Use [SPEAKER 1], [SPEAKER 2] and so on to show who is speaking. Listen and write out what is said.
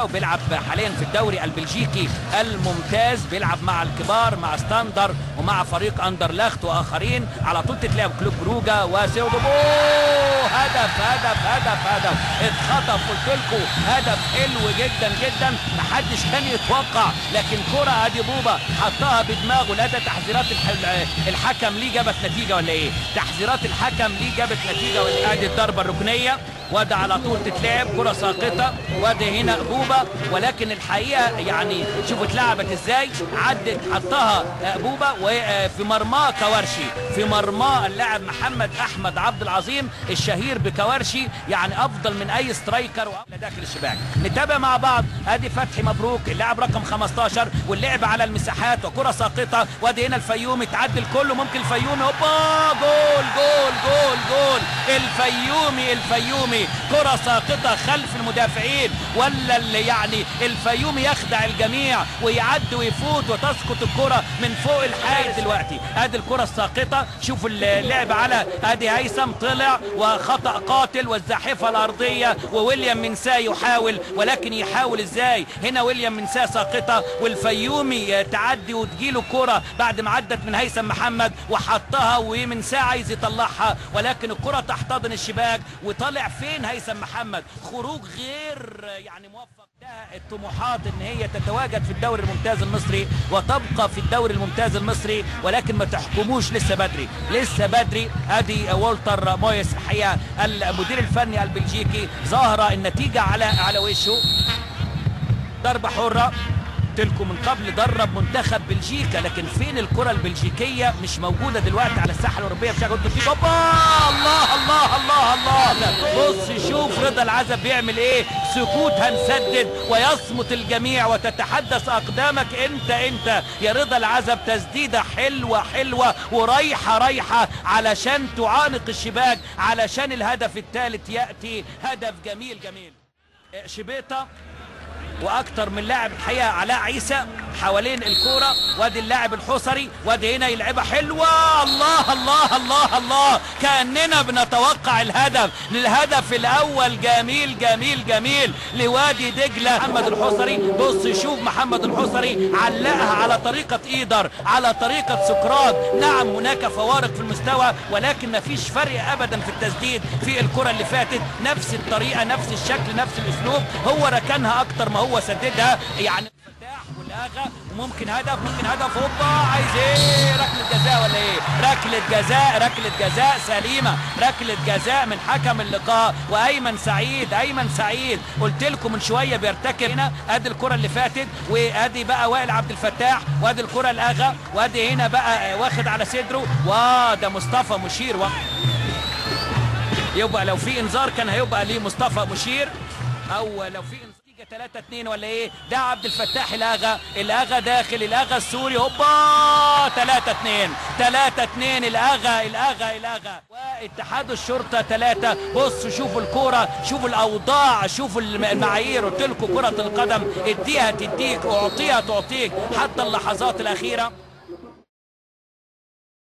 [SPEAKER 1] بوروسيا وبيلعب حاليا في الدوري البلجيكي الممتاز بيلعب مع الكبار مع ستاندر ومع فريق اندرلخت واخرين على طول تتلعب كلوب بروجا وسيودوبو هدف هدف هدف هدف اتخطف قلت لكم هدف حلو جدا جدا محدش كان يتوقع لكن كرة ادي بوبا حطها بدماغه لا ده تحذيرات الح- الحكم ليه جابت نتيجة ولا ايه تحذيرات الحكم ليه جابت نتيجة ولا ايه ادي الضربة الركنية وده على طول تتلعب كرة ساقطة وده هنا بوبا ولكن الحقيقة يعني شوفوا اتلعبت ازاي عدت حطها بوبا وفي مرماه كوارشي في مرماه اللاعب محمد احمد عبد العظيم الشهير بكوارشي يعني افضل من اي سترايكر وأفضل داخل الشباك نتابع مع بعض ادي فتحي مبروك اللاعب رقم 15 واللعب على المساحات وكرة ساقطة وادي هنا الفيومي تعدل كله ممكن الفيومي هوبا جول جول جول جول الفيومي الفيومي كرة ساقطة خلف المدافعين ولا اللي يعني الفيومي يخدع الجميع ويعدي ويفوت وتسقط الكرة من فوق الحائط دلوقتي ادي الكرة الساقطة شوفوا اللعب على ادي هيثم طلع وخطأ قاتل والزاحفة الارضية وويليام منساه يحاول ولكن يحاول ازاي هنا ويليام منساه ساقطة والفيومي تعدي وتجيله كرة بعد ما عدت من هيثم محمد وحطها ومنساه عايز يطلعها ولكن الكرة تحتضن الشباك وطالع فين هيثم محمد خروج غير يعني موفق ده الطموحات ان هي تتواجد في الدوري الممتاز المصري وتبقى في الدوري الممتاز المصري ولكن ما تحكموش لسه بدري لسه بدري ادي والتر مويس الحقيقه المدير الفني البلجيكي ظاهره النتيجه على على وشه ضربه حره لكم من قبل درب منتخب بلجيكا لكن فين الكرة البلجيكية مش موجودة دلوقتي على الساحة الأوروبية بشكل قلت فيه اوبا الله الله الله الله بص شوف رضا العزب بيعمل ايه سكوت هنسدد ويصمت الجميع وتتحدث أقدامك انت انت يا رضا العزب تسديدة حلوة حلوة ورايحة رايحة علشان تعانق الشباك علشان الهدف الثالث يأتي هدف جميل جميل شبيطة واكتر من لاعب الحقيقه علاء عيسى حوالين الكوره وادي اللاعب الحصري وادي هنا يلعبها حلوه الله الله الله الله كاننا بنتوقع الهدف للهدف الاول جميل جميل جميل لوادي دجله محمد الحصري بص شوف محمد الحصري علقها على طريقه ايدر على طريقه سقراط نعم هناك فوارق في المستوى ولكن مفيش فرق ابدا في التسديد في الكره اللي فاتت نفس الطريقه نفس الشكل نفس الاسلوب هو ركنها اكتر ما هو سددها يعني الفتاح والاغا وممكن هدف ممكن هدف هوبا عايز ايه ركله جزاء ولا ايه ركله جزاء ركله جزاء سليمه ركله جزاء من حكم اللقاء وايمن سعيد ايمن سعيد قلت لكم من شويه بيرتكب هنا ادي الكره اللي فاتت وادي بقى وائل عبد الفتاح وادي الكره الاغا وادي هنا بقى واخد على صدره وده مصطفى مشير و... يبقى لو في انذار كان هيبقى ليه مصطفى مشير او لو في انذار 3 2 ولا ايه ده عبد الفتاح الاغا الاغا داخل الاغا السوري هوبا 3 2 3 2 الاغا الاغا الاغا واتحاد الشرطه 3 بصوا شوفوا الكوره شوفوا الاوضاع شوفوا المعايير قلت لكم كره القدم اديها تديك اعطيها تعطيك حتى اللحظات الاخيره